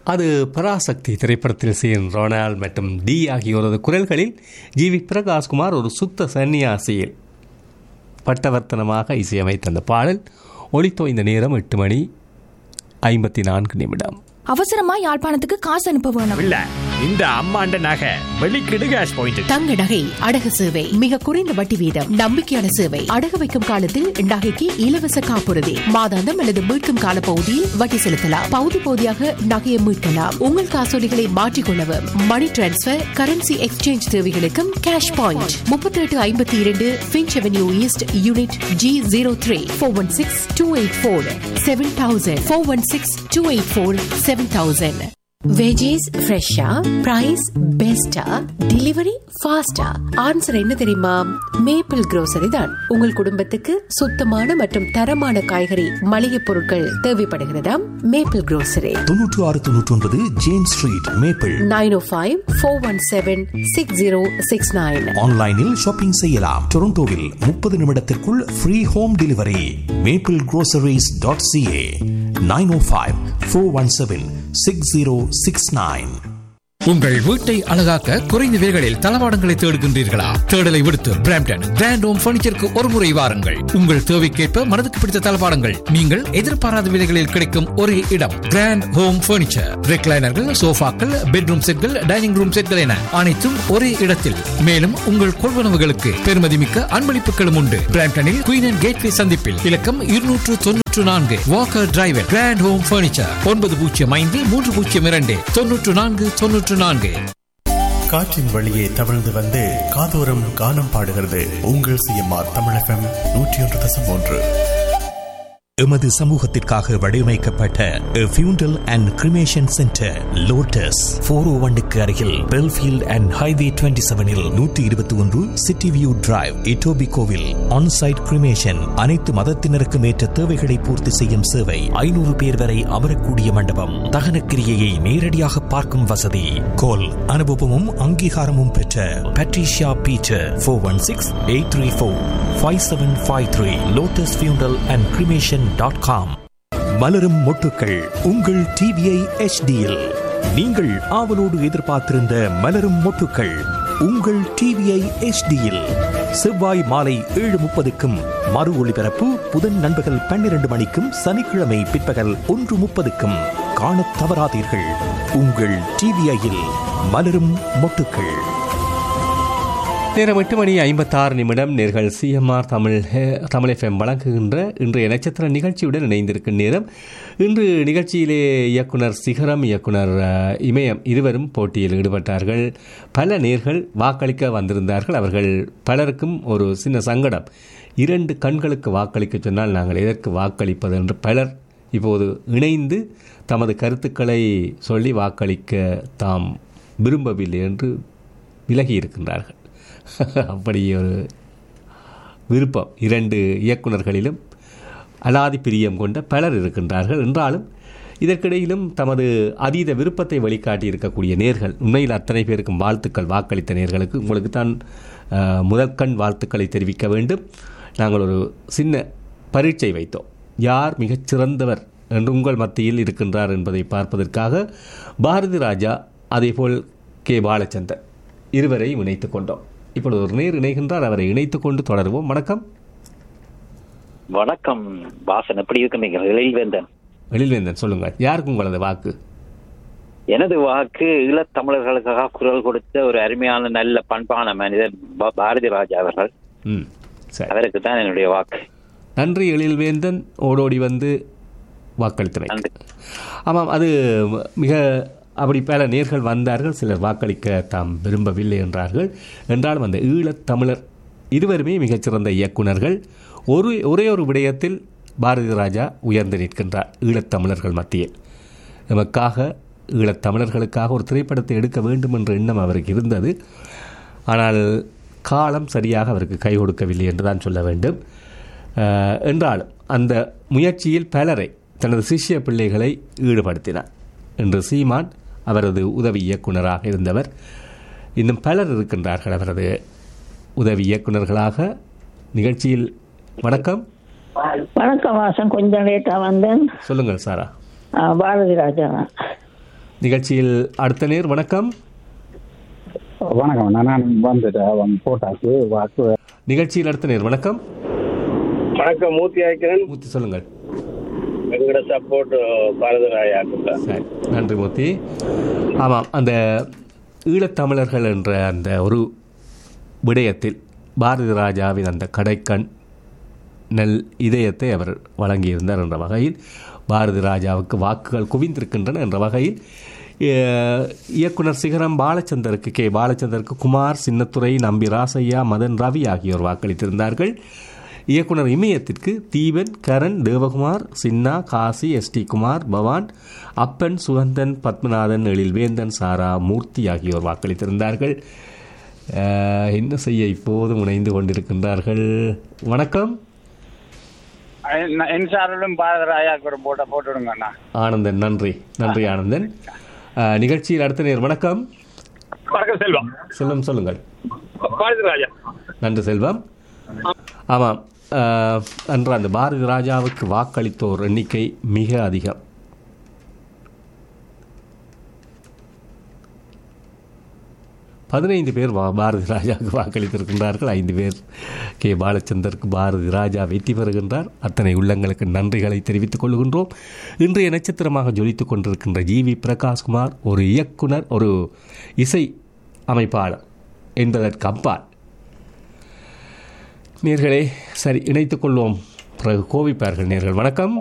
அது பராசக்தி திரைப்படத்தில் C N Ronald மற்றும் டி ஆகியோரது குரல்களில் ஜி வி பிரகாஷ்குமார் ஒரு சுத்த சன்னியாசியில் பட்டவர்த்தனமாக இசையமைத்த அந்த பாடல் ஒளித்தோ இந்த நேரம் எட்டு மணி ஐம்பத்தி நான்கு நிமிடம் அவசரமா யாழ்ப்பாணத்துக்கு காசு அனுப்ப வேணும் இல்ல இந்த அம்மாண்ட நகை வெளிக்கிடு கேஷ் பாயிண்ட் தங்க நகை அடகு சேவை மிக குறைந்த வட்டி வீதம் நம்பிக்கையான சேவை அடகு வைக்கும் காலத்தில் நகைக்கு இலவச காப்புறுதி மாதாந்தம் அல்லது மீட்கும் கால பகுதியில் வட்டி செலுத்தலாம் பகுதி பகுதியாக நகையை மீட்கலாம் உங்கள் காசோலிகளை மாற்றிக்கொள்ளவும் மணி டிரான்ஸ்பர் கரன்சி எக்ஸ்சேஞ்ச் தேவைகளுக்கும் கேஷ் பாயிண்ட் முப்பத்தி எட்டு ஐம்பத்தி இரண்டு Finch avenue east unit G zero three four one six two eight four seven thousand four one six two eight four seven thousand veggies ஃப்ரெஷ்ஷா பிரைஸ் பெஸ்டா delivery ஃபாஸ்டா answer என்ன தெரியுமா மேப்பிள் grocery தான் உங்கள் குடும்பத்துக்கு சுத்தமான மற்றும் தரமான காய்கறி மளிகை பொருட்கள் தேவைப்படுகிறதா மேப்பிள் grocery தொன்னூற்று ஆறு தொன்னூற்றி ஒன்பது James street Maple nine O five four one seven six zero six nine ஆன்லைனில் ஷாப்பிங் செய்யலாம் டொரண்டோவில் முப்பது நிமிடத்திற்குள் free home delivery Maple groceries dot CA nine O five four one seven six zero six nine உங்கள் வீட்டை அழகாக்க குறைந்த விலைகளில் தளவாடங்களை தேடுகின்றீர்களா தேடலை விடுத்து பிராம்டன் கிராண்ட் ஹோம் பர்னிச்சருக்கு ஒரு முறை வாருங்கள் உங்கள் தேவைக்கேற்ப மனதுக்கு பிடித்த தளவாடங்கள் நீங்கள் எதிர்பாராத விலைகளில் கிடைக்கும் ஒரே இடம் கிராண்ட் ஹோம் பர்னிச்சர் ரெக்லைனர்கள் சோஃபாக்கள் பெட்ரூம் செட்கள் டைனிங் ரூம் செட்கள் என அனைத்தும் ஒரே இடத்தில் மேலும் உங்கள் கொள்வனவுகளுக்கு பெருமதிமிக்க அன்பளிப்புகளும் உண்டு பிராம்டனில் குயின் அண்ட் கேட்வே சந்திப்பில் இலக்கம் இருநூற்று தொன்னூற்று நான்கு Walker drive grand home furniture ஒன்பது பூஜ்ஜியம் ஐந்து மூன்று பூஜ்ஜியம் இரண்டு தொன்னூற்று நான்கு தொன்னூற்று நான்கு காற்றின் வழியே தவழ்ந்து வந்து காதோரம் கானம் பாடுகிறது உங்கள் சிஎம்ஆர் தமிழகம் நூற்றி ஒன்று தசம் ஒன்று எமது சமூகத்திற்காக வடிவமைக்கப்பட்ட funeral and cremation centre Lotus four O ஒன்னுக்கு அருகில் பெல்ஃபீல்ட் அண்ட் ஹைவே டுவெண்ட்டி செவனில் நூற்றி இருபத்தி ஒன்று சிட்டி வியூ டிரைவ் இட்டோபி கோவில் ஆன்சைட் கிரிமேஷன் அனைத்து மதத்தினருக்கும் ஏற்ற தேவைகளை பூர்த்தி செய்யும் சேவை ஐநூறு பேர் வரை அமரக்கூடிய மண்டபம் தகன கிரியையை நேரடியாக பார்க்கும் வசதி கோல் அனுபவமும் அங்கீகாரமும் பெற்ற Patricia Peter four one six eight three four five seven five three Lotus funeral and cremation dot com மலரும் மொட்டுக்கள் உங்கள் டிவிஐ எச்டியில் நீங்கள் ஆவலோடு எதிர்பார்த்திருந்த மலரும் மொட்டுக்கள் உங்கள் டிவிஐ எச்டியில் செவ்வாய் மாலை ஏழு முப்பதுக்கும் மறு ஒளிபரப்பு புதன் நண்பகல் பன்னிரண்டு மணிக்கும் சனிக்கிழமை பிற்பகல் ஒன்று முப்பதுக்கும் காணத் தவறாதீர்கள் உங்கள் டிவிஐயில் மலரும் மொட்டுக்கள் நேரம் எட்டு மணி ஐம்பத்தாறு நிமிடம் நேர்கள் சிஎம்ஆர் தமிழ் ஹே- தமிழ் எஃப்எம் வழங்குகின்ற இன்றைய நட்சத்திர நிகழ்ச்சியுடன் இணைந்திருக்கும் நேரம் இன்று நிகழ்ச்சியிலே இயக்குனர் சிகரம் இயக்குனர் அஹ், இமயம் இருவரும் போட்டியில் ஈடுபட்டார்கள் பல நேர்கள் வாக்களிக்க வந்திருந்தார்கள் அவர்கள் பலருக்கும் ஒரு சின்ன சங்கடம் இரண்டு கண்களுக்கு வாக்களிக்க சொன்னால் நாங்கள் எதற்கு வாக்களிப்பது என்று பலர் இப்போது இணைந்து தமது கருத்துக்களை சொல்லி வாக்களிக்க தாம் விரும்பவில்லை என்று விலகி இருக்கின்றார்கள் அப்படி ஒரு விருப்பம் இரண்டு இயக்குனர்களிலும் அலாதி பிரியம் கொண்ட பலர் இருக்கின்றார்கள் என்றாலும் இதற்கிடையிலும் தமது அதீத விருப்பத்தை வெளிக்காட்டி இருக்கக்கூடிய நேர்கள் உண்மையில் அத்தனை பேருக்கும் வாழ்த்துக்கள் வாக்களித்த நேர்களுக்கு உங்களுக்கு தான் அஹ், முதற்கண் வாழ்த்துக்களை தெரிவிக்க வேண்டும் நாங்கள் ஒரு சின்ன பரீட்சை வைத்தோம் யார் மிகச்சிறந்தவர் என்று உங்கள் மத்தியில் இருக்கின்றார் என்பதை பார்ப்பதற்காக பாரதி ராஜா அதேபோல் கே பாலச்சந்தர் இருவரை இணைத்துக் கொண்டோம் இப்பொழுது ஒரு நேர் இணைகின்றார் அவரை இணைத்துக் கொண்டு தொடருவோம் வணக்கம் வணக்கம் வாசன் எப்படி இருக்கிறீங்க இளைவேந்தன் எழில்வேந்தன் சொல்லுங்க யாருக்கு உங்களது வாக்கு எனது வாக்கு ஈழத்தமிழர்களுக்காக குரல் கொடுத்த ஒரு அருமையான நல்ல பண்பான மனிதர் பா- பாரதி ராஜா அவர்கள் ம் சரி அவருக்கு தான் என்னுடைய வாக்கு நன்றி எழில்வேந்தன் ஓடோடி வந்து வாக்களித்தமை நன்றி. ஆமாம் அது மிக அப்படி பல நேர்கள் வந்தார்கள் சிலர் வாக்களிக்க தாம் விரும்பவில்லை என்றார்கள் என்றாலும் அந்த ஈழத்தமிழர் இருவருமே மிகச்சிறந்த இயக்குனர்கள் ஒரு ஒரே ஒரு விடயத்தில் பாரதி ராஜா உயர்ந்து நிற்கின்றார் ஈழத்தமிழர்கள் மத்தியில் நமக்காக ஈழத்தமிழர்களுக்காக ஒரு திரைப்படத்தை எடுக்க வேண்டும் என்ற எண்ணம் அவருக்கு இருந்தது ஆனால் காலம் சரியாக அவருக்கு கை கொடுக்கவில்லை என்று தான் சொல்ல வேண்டும் அஹ், என்றாலும் அந்த முயற்சியில் பலரை தனது சிஷ்ய பிள்ளைகளை ஈடுபடுத்தினார் என்று சீமான் அவரது உதவி இயக்குனராக இருந்தவர் இன்னும் பலர் இருக்கின்றார்கள் அவரது உதவி இயக்குனர்களாக நிகழ்ச்சியில் வணக்கம் வணக்கம் வாசன் கொஞ்சம் லேட்டா வந்தேன் சொல்லுங்கள் சாரா ஆ, பாரதி ராஜா தான் நிகழ்ச்சியில் அடுத்த நேர் வணக்கம் வணக்கம் நான் வந்துட்டேன் வந்து போட்டாச்சு வாக்கு நிகழ்ச்சியில் அடுத்த நேர் வணக்கம் வணக்கம் மூர்த்தி ஆய்க்கிறேன் மூர்த்தி சொல்லுங்கள் எங்களோட சப்போர்ட் பாரதராயாக்கு சரி நன்றி மூர்த்தி ஆமாம் அந்த ஈழத்தமிழர்கள் என்ற அந்த ஒரு விடயத்தில் பாரதி ராஜாவின் அந்த கடைக்கண் நெல் இதயத்தை அவர் வழங்கியிருந்தார் என்ற வகையில் பாரதி ராஜாவுக்கு வாக்குகள் குவிந்திருக்கின்றன என்ற வகையில் அஹ், இயக்குனர் சிகரம் பாலச்சந்தருக்கு கே பாலச்சந்தருக்கு குமார் சின்னத்துரை நம்பி ராசையா மதன் ரவி ஆகியோர் வாக்களித்திருந்தார்கள் இயக்குனர் இமயத்திற்கு தீபன் கரண் தேவகுமார் சின்னா காசி எஸ் டி குமார் பவான் அப்பன் சுகந்தன் பத்மநாதன் எழில்வேந்தன் சாரா மூர்த்தி ஆகியோர் வாக்களித்திருந்தார்கள் அஹ், என்ன செய்ய இப்போதும் இணைந்து கொண்டிருக்கின்றார்கள் வணக்கம் என் சார்பிலும் பாரதராயாக்கு ஒரு போட்டோ போட்டு விடுங்க அண்ணா ஆனந்தன் நன்றி நன்றி ஆனந்தன் அஹ், நிகழ்ச்சியில் அடுத்த நேர் வணக்கம் வணக்கம் செல்வம் செல்வம் சொல்லுங்கள் பாரதராஜா நன்றி செல்வம் ஆமாம் அஹ், அன்று அந்த பாரதி ராஜாவுக்கு வாக்களித்தோர் எண்ணிக்கை மிக அதிகம் பதினைந்து பேர் வா- பாரதி ராஜாவுக்கு வாக்களித்திருக்கின்றார்கள் ஐந்து பேர் கே பாலச்சந்தருக்கு பாரதி ராஜா வெற்றி பெறுகின்றார் அத்தனை உள்ளங்களுக்கு நன்றிகளை தெரிவித்துக் கொள்கின்றோம் இன்றைய நட்சத்திரமாக ஜொலித்துக் கொண்டிருக்கின்ற ஜி வி பிரகாஷ்குமார் ஒரு இயக்குனர் ஒரு இசை அமைப்பாளர் என்பதற்கு அப்பால் நேர்களே சரி இணைத்துக் கொள்வோம் பிறகு கோவிப்பார்கள் நேர்கள் வணக்கம்